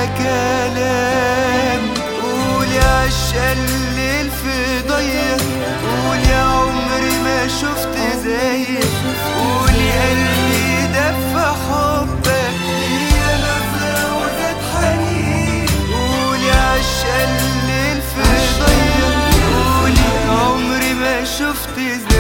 ولا كلام قول يا عشق الليل في ضيق قول يا عمري ما شفت زيك قول يا قلبي دف حبك يا نظرة وزاد حنين قول يا عشق الليل في ضيق قول يا عمري ما شفت زيك